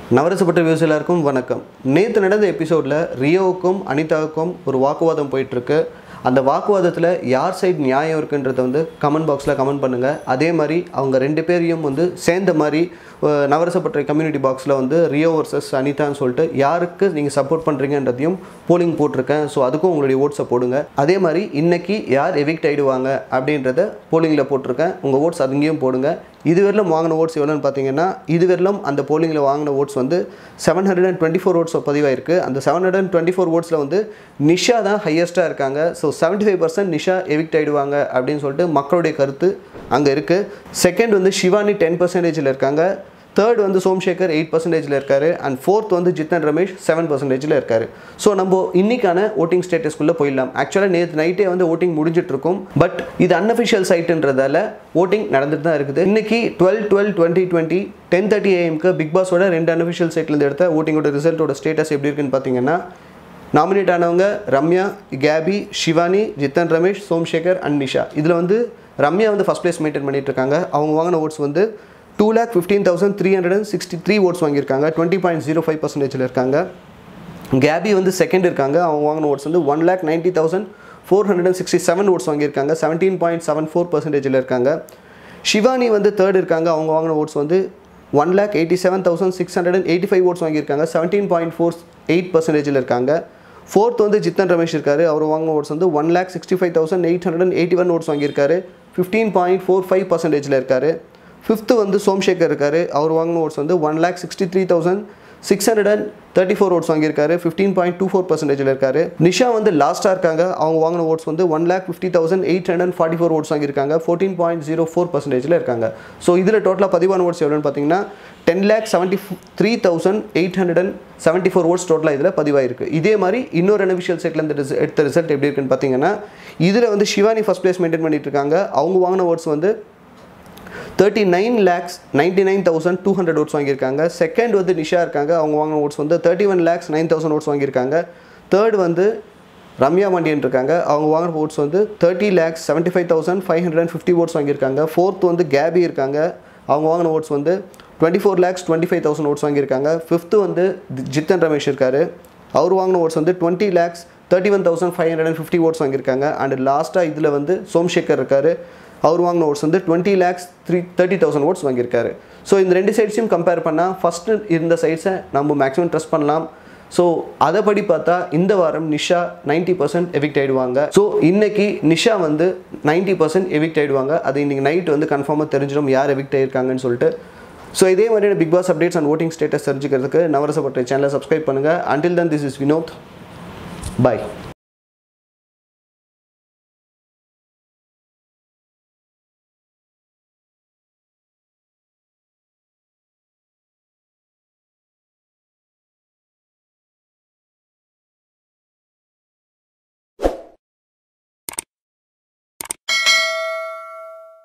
நவரசப்பட்ட views எல்லாருக்கும் வணக்கம் நேற்று நடந்த எபிசோடில் ரியோவுக்கும் அனிதாவுக்கும் ஒரு வாக்குவாதம் போயிட்டுருக்கு அந்த வாக்குவாதத்தில் யார் சைடு நியாயம் இருக்குன்றதை வந்து கமெண்ட் பாக்ஸில் கமெண்ட் பண்ணுங்கள் அதே மாதிரி அவங்க ரெண்டு பேரையும் வந்து சேர்ந்த மாதிரி அஹ், நவரசப்பட்ட கம்யூனிட்டி பாக்ஸில் வந்து ரியோ வர்சஸ் அனிதான்னு சொல்லிட்டு யாருக்கு நீங்கள் சப்போர்ட் பண்ணுறீங்கன்றதையும் போலிங் போட்டிருக்கேன் ஸோ அதுக்கும் உங்களுடைய ஓட்ஸை போடுங்க அதே மாதிரி இன்னைக்கு யார் எவிக்ட் ஆகிடுவாங்க அப்படின்றத போலிங்கில் போட்டிருக்கேன் உங்கள் ஓட்ஸ் அங்கேயும் போடுங்க இதுவரையிலும் வாங்கின ஓட்ஸ் எவ்வளோன்னு பார்த்தீங்கன்னா இதுவரையிலும் அந்த போலிங்கில் வாங்கின ஓட்ஸ் வந்து seven hundred and twenty four votes பதிவாயிருக்கு அந்த seven hundred and twenty four ஓட்ஸில் வந்து நிஷா தான் ஹையஸ்ட்டாக இருக்காங்க so seventy five percent Nisha evict ஆகிடுவாங்க அப்படின்னு சொல்லிட்டு மக்களுடைய கருத்து அங்கே இருக்குது செகண்ட் வந்து சிவானி டென் பர்சன்டேஜில் இருக்காங்க தேர்ட் வந்து சோம்சேகர் எயிட் பர்சன்டேஜில் இருக்காரு அண்ட் ஃபோர்த் வந்து ஜித்தன் ரமேஷ் செவன் பர்சன்டேஜில் இருக்காரு ஸோ நம்ம இன்னைக்கான ஓட்டிங் ஸ்டேட்டஸ்க்குள்ளே போயிடலாம் ஆக்சுவலாக நேற்று நைட்டே வந்து ஓட்டிங் முடிஞ்சிட்டு இருக்கும் பட் இது அன்அஃபிஷியல் சைட்டுன்றதால ஓட்டிங் நடந்துட்டு தான் இருக்குது இன்னைக்கு twelve twelve twenty twenty ten thirty ஏஎம்க்கு பிக் பாஸோட ரெண்டு அன்அஃபிஷியல் சைட்லேருந்து எடுத்த ஓட்டிங்கோட ரிசல்ட்டோட ஸ்டேட்டஸ் எப்படி இருக்குன்னு பார்த்தீங்கன்னா நாமினேட் ஆனவங்க ரம்யா கேபி சிவானி ஜித்தன் ரமேஷ் சோம்சேகர் அண்ட் நிஷா இதில் வந்து ரம்யா வந்து ஃபஸ்ட் பிளேஸ் மெயின்டைன் பண்ணிட்டு இருக்காங்க அவங்க வாங்கின ஓட்ஸ் வந்து two lakh fifteen thousand three hundred and sixty three votes வாங்கியிருக்காங்க டுவெண்ட்டி பாயிண்ட் ஜீரோ ஃபைவ் பர்சன்டேஜில் இருக்காங்க கேபி வந்து செகண்ட் இருக்காங்க அவங்க வாங்கின ஓட்ஸ் வந்து one lakh ninety thousand four hundred and sixty seven votes வாங்கியிருக்காங்க செவன்டீன் பாயிண்ட் செவன் ஃபோர் பர்சன்டேஜில் இருக்காங்க சிவானி வந்து தேர்ட் இருக்காங்க அவங்க வாங்கின ஓட்ஸ் வந்து one lakh eighty seven thousand six hundred and eighty five votes வாங்கியிருக்காங்க செவன்டீன் பாயிண்ட் ஃபோர் எயிட் பர்சன்டேஜில் இருக்காங்க ஃபோர்த் வந்து ஜித்தன் ரமேஷ் இருக்காரு அவர் வாங்கின ஓட்ஸ் வந்து one lakh sixty five thousand eight hundred and eighty one votes வாங்கியிருக்காரு ஃபிஃப்டீன் பாயிண்ட் ஃபோர் ஃபைவ் பர்சன்டேஜில் இருக்காரு ஃபிஃப்த்து வந்து சோம்சேகர் இருக்காரு அவர் வாங்கின ஓட்ஸ் வந்து one lakh sixty three thousand six hundred and thirty four votes வாங்கியிருக்காரு ஃபிஃப்டீன் பாயிண்ட் டூ ஃபோர் பர்சன்டேஜில் இருக்காரு நிஷா வந்து லாஸ்ட்டாக இருக்காங்க அவங்க வாங்கின ஓட்ஸ் வந்து one lakh fifty thousand eight hundred forty four votes வாங்கியிருக்காங்க ஃபோர்டீன் பாயிண்ட் ஜீரோ ஃபோர் பர்சன்டேஜில் இருக்காங்க ஸோ இதில் டோட்டலாக பதிவான ஓட்ஸ் எவ்வளோன்னு பார்த்தீங்கன்னா ten lakh seventy three thousand eight hundred and seventy four votes டோட்டலாக இதில் பதிவாயிருக்கு இதே மாதிரி இன்னொரு அனபிஷியல் செட்டில் இந்த ரிச- எடுத்த ரிசல்ட் எப்படி இருக்குன்னு பார்த்தீங்கன்னா இதில் வந்து சிவானி ஃபஸ்ட் பிளேஸ் மெயின்டைன் பண்ணிட்டு இருக்காங்க அவங்க வாங்கின ஓட்ஸ் வந்து thirty nine lakhs ninety nine thousand two hundred votes வாங்கியிருக்காங்க செகண்ட் வந்து நிஷா இருக்காங்க அவங்க வாங்கின ஓட்ஸ் வந்து thirty one lakhs nine thousand votes வாங்கியிருக்காங்க தேர்ட் வந்து ரம்யா மண்டியன் இருக்காங்க அவங்க வாங்கின ஓட்ஸ் வந்து thirty lakhs seventy five thousand five hundred and fifty votes வாங்கியிருக்காங்க ஃபோர்த் வந்து கேபி இருக்காங்க அவங்க வாங்கின ஓட்ஸ் வந்து twenty four lakhs twenty five thousand votes வாங்கியிருக்காங்க ஃபிஃப்த்து வந்து ஜித்தன் ரமேஷ் இருக்காரு அவர் வாங்கின ஓட்ஸ் வந்து twenty lakhs thirty one thousand five hundred and fifty votes வாங்கியிருக்காங்க அண்ட் லாஸ்ட்டாக இதில் வந்து சோம்சேகர் இருக்காரு அவர் வாங்கின ஓட்ஸ் வந்து twenty lakhs three thirty thousand votes வாங்கியிருக்காரு ஸோ இந்த ரெண்டு சைட்ஸையும் கம்பேர் பண்ணால் ஃபஸ்ட்டு இருந்த சைட்ஸை நம்ம மேக்ஸிமம் ட்ரஸ்ட் பண்ணலாம் ஸோ அதைப்படி பார்த்தா இந்த வாரம் நிஷா 90% பர்சன்ட் எவிக்ட் ஆயிடுவாங்க ஸோ இன்னைக்கு நிஷா வந்து 90% பர்சன்ட் எவிக்ட் ஆயிடுவாங்க அது இன்னைக்கு நைட் வந்து கன்ஃபார்மாக தெரிஞ்சிடும் யார் எவிக்ட் ஆயிருக்காங்கன்னு சொல்லிட்டு ஸோ இதே மாதிரியான big boss updates and voting status தெரிஞ்சுக்கிறதுக்கு நவரசப்பட்ட சேனலை சப்ஸ்கிரைப் பண்ணுங்கள் until then this is Vinod bye